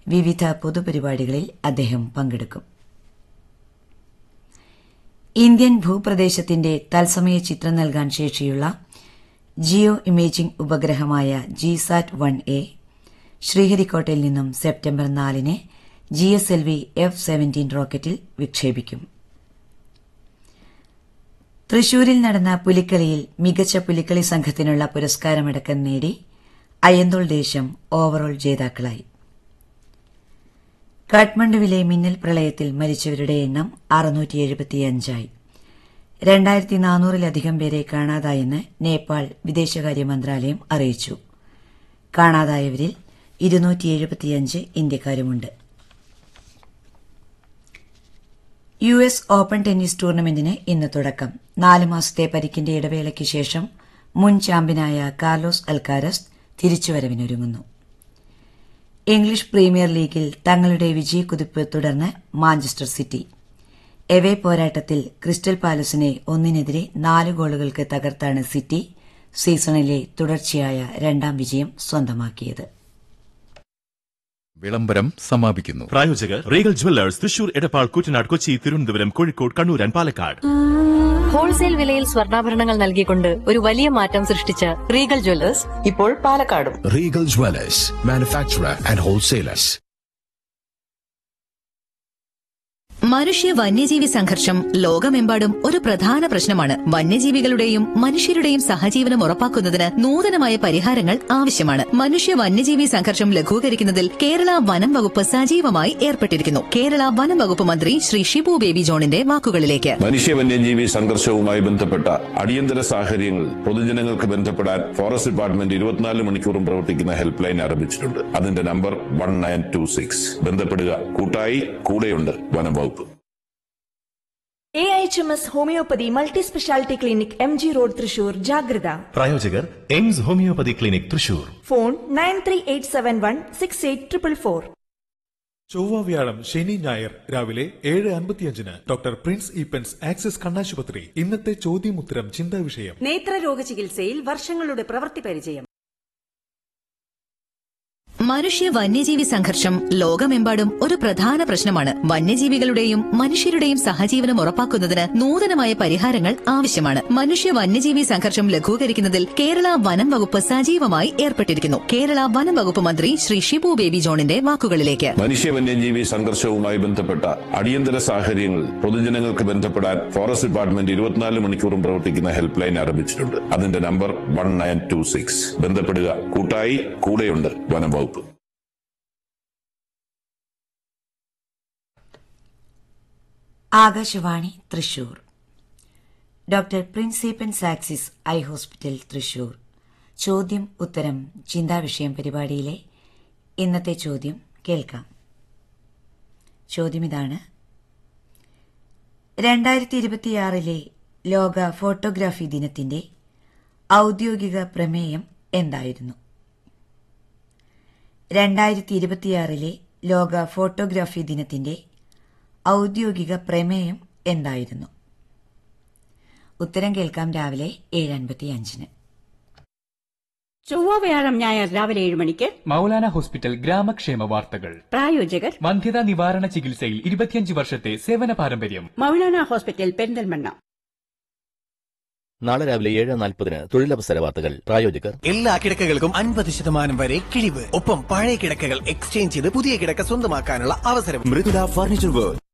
വിവിധ പൊതുപരിപാടികളിൽ അദ്ദേഹം പങ്കെടുക്കും ഇന്ത്യൻ ഭൂപ്രദേശത്തിന്റെ തത്സമയ ചിത്രം നൽകാൻ ശേഷിയുള്ള ജിയോ ഇമേജിംഗ് ഉപഗ്രഹമായ ജിസാറ്റ് വൺ എ ശ്രീഹരിക്കോട്ടയിൽ നിന്നും സെപ്റ്റംബർ നാലിന് G S L V F seventeen റോക്കറ്റിൽ വിക്ഷേപിക്കും തൃശൂരിൽ നടന്ന പുലിക്കളിയിൽ മികച്ച പുലിക്കളി സംഘത്തിനുള്ള പുരസ്കാരമടക്കം നേടി അയ്യന്തോൾ ദേശം ഓവറോൾ ജേതാക്കളായി കാഠ്മണ്ഡുവിലെ മിന്നൽ പ്രളയത്തിൽ മരിച്ചവരുടെ എണ്ണം അറുന്നൂറ്റി എഴുപത്തിയഞ്ചായി രണ്ടായിരത്തി നാനൂറിലധികം പേരെ കാണാതായെന്ന് നേപ്പാൾ വിദേശകാര്യ മന്ത്രാലയം അറിയിച്ചു കാണാതായവരിൽ ഇരുന്നൂറ്റി എഴുപത്തിയഞ്ച് ഇന്ത്യക്കാരുമുണ്ട് യു എസ് ഓപ്പൺ ടെന്നീസ് ടൂർണമെന്റിന് ഇന്ന് തുടക്കം നാല് മാസത്തെ പരിക്കിന്റെ ഇടവേളയ്ക്ക് ശേഷം മുൻ ചാമ്പ്യനായ കാർലോസ് അൽക്കാരസ് തിരിച്ചുവരവിനൊരുങ്ങുന്നു ഇംഗ്ലീഷ് പ്രീമിയർ ലീഗിൽ തങ്ങളുടെ വിജയക്കുതിപ്പ് തുടർന്ന് മാഞ്ചസ്റ്റർ സിറ്റി എവേ പോരാട്ടത്തിൽ ക്രിസ്റ്റൽ പാലസിനെ ഒന്നിനെതിരെ നാല് ഗോളുകൾക്ക് തകർത്താണ് സിറ്റി സീസണിലെ തുടർച്ചയായ രണ്ടാം വിജയം സ്വന്തമാക്കിയത് വിളംബരം സമാപിക്കുന്നു പ്രായോജകർ Regal jewellers Thrissur Edappal Kuttanad Kochi Thiruvananthapuram Kozhikode Kannur and Palakkad wholesale വിലയിൽ സ്വർണ്ണാഭരണങ്ങൾ നൽകിക്കൊണ്ട് ഒരു വലിയ മാറ്റം സൃഷ്ടിച്ച റീഗൽ ജ്വല്ലേഴ്സ് ഇപ്പോൾ പാലക്കാടും Regal Dwellers, manufacturer and wholesalers. മനുഷ്യ വന്യജീവി സംഘർഷം ലോകമെമ്പാടും ഒരു പ്രധാന പ്രശ്നമാണ് വന്യജീവികളുടെയും മനുഷ്യരുടെയും സഹജീവനം ഉറപ്പാക്കുന്നതിന് നൂതനമായ പരിഹാരങ്ങൾ ആവശ്യമാണ് മനുഷ്യ വന്യജീവി സംഘർഷം ലഘൂകരിക്കുന്നതിൽ കേരള വനം വകുപ്പ് സജീവമായി ഏർപ്പെട്ടിരിക്കുന്നു കേരള വനം വകുപ്പ് മന്ത്രി ശ്രീ ഷിബു ബേബി ജോണിന്റെ വാക്കുകളിലേക്ക് മനുഷ്യ വന്യജീവി സംഘർഷവുമായി ബന്ധപ്പെട്ട അടിയന്തര സാഹചര്യങ്ങളിൽ പൊതുജനങ്ങൾക്ക് ബന്ധപ്പെടാൻ ഫോറസ്റ്റ് ഡിപ്പാർട്ട്മെന്റ് ഇരുപത്തിനാല് മണിക്കൂറും പ്രവർത്തിക്കുന്ന ഹെൽപ്പ് ലൈൻ ആരംഭിച്ചിട്ടുണ്ട് അതിന്റെ number one nine two six ബന്ധപ്പെടുക കൂട്ടായി കൂടെയുണ്ട് വനം വകുപ്പ് A H M S homoeopathy multi speciality clinic M G road Thrissur ജാഗ്രത പ്രായോജകർ Aims homoeopathy clinic Thrissur phone nine three eight seven one six eight triple four ചൊവ്വ വ്യാഴം ശനി ഞായർ രാവിലെ ഏഴ് അൻപത്തിയഞ്ചിന് ഡോക്ടർ പ്രിൻസ് ഈപ്പൻസ് ആക്സിസ് കണ്ണാശുപത്രി ഇന്നത്തെ ചോദ്യമുത്തരം ചിന്താ വിഷയം നേത്രരോഗ ചികിത്സയിൽ വർഷങ്ങളുടെ പ്രവൃത്തി പരിചയം മനുഷ്യ വന്യജീവി സംഘർഷം ലോകമെമ്പാടും ഒരു പ്രധാന പ്രശ്നമാണ് വന്യജീവികളുടെയും മനുഷ്യരുടെയും സഹജീവനം ഉറപ്പാക്കുന്നതിന് നൂതനമായ പരിഹാരങ്ങൾ ആവശ്യമാണ് മനുഷ്യ വന്യജീവി സംഘർഷം ലഘൂകരിക്കുന്നതിൽ കേരള വനം വകുപ്പ് സജീവമായി ഏർപ്പെട്ടിരിക്കുന്നു കേരള വനം വകുപ്പ് മന്ത്രി ശ്രീ ഷിബു ബേബി ജോണിന്റെ വാക്കുകളിലേക്ക് മനുഷ്യ വന്യജീവി സംഘർഷവുമായി ബന്ധപ്പെട്ട അടിയന്തര സാഹചര്യങ്ങളിൽ പൊതുജനങ്ങൾക്ക് ബന്ധപ്പെടാൻ ഫോറസ്റ്റ് ഡിപ്പാർട്ട്മെന്റ് ഇരുപത്തിനാല് മണിക്കൂറും പ്രവർത്തിക്കുന്ന ഹെൽപ്പ് ലൈൻ ആരംഭിച്ചിട്ടുണ്ട് അതിന്റെ number one nine two six ബന്ധപ്പെടുക കൂട്ടായി കൂടെയുണ്ട് വനം വകുപ്പ് ആകാശവാണി തൃശൂർ ഡോക്ടർ പ്രിൻസിപ്പൻ സാക്സിസ് ഐ ഹോസ്പിറ്റൽ തൃശൂർ ചോദ്യം ഉത്തരം ചിന്താവിഷയം പരിപാടിയിലെ ഇന്നത്തെ ചോദ്യം കേൾക്കാം ചോദ്യം ഇതാണ് രണ്ടായിരത്തി ഇരുപത്തിയാറിലെ ലോക ഫോട്ടോഗ്രാഫി ദിനത്തിന്റെ ഔദ്യോഗിക പ്രമേയം എന്തായിരുന്നു രണ്ടായിരത്തി ഇരുപത്തിയാറിലെ ലോക ഫോട്ടോഗ്രാഫി ദിനത്തിന്റെ ഔദ്യോഗിക പ്രമേയം എന്തായിരുന്നു ഉത്തരം കേൾക്കാം രാവിലെ ഏഴ് അൻപത്തിയഞ്ചിന് ചൊവ്വ വ്യാഴം ഞായർ രാവിലെ ഏഴ് മണിക്ക് മൗലാന ഹോസ്പിറ്റൽ ഗ്രാമക്ഷേമ വാർത്തകൾ പ്രായോജകർ വന്ധ്യതാ നിവാരണ ചികിത്സയിൽ ഇരുപത്തിയഞ്ച് വർഷത്തെ സേവന പാരമ്പര്യം മൗലാന ഹോസ്പിറ്റൽ പെരിന്തൽമണ്ണ നാളെ രാവിലെ ഏഴ് നാൽപ്പതിന് തൊഴിലവസര വാർത്തകൾ പ്രായോജകർ എല്ലാ കിടക്കകൾക്കും അൻപത് ശതമാനം വരെ കിഴിവ് ഒപ്പം പഴയ കിടക്കകൾ എക്സ്ചേഞ്ച് ചെയ്ത് പുതിയ കിടക്ക സ്വന്തമാക്കാനുള്ള അവസരം മൃദുല ഫർണിച്ചർ വേൾഡ്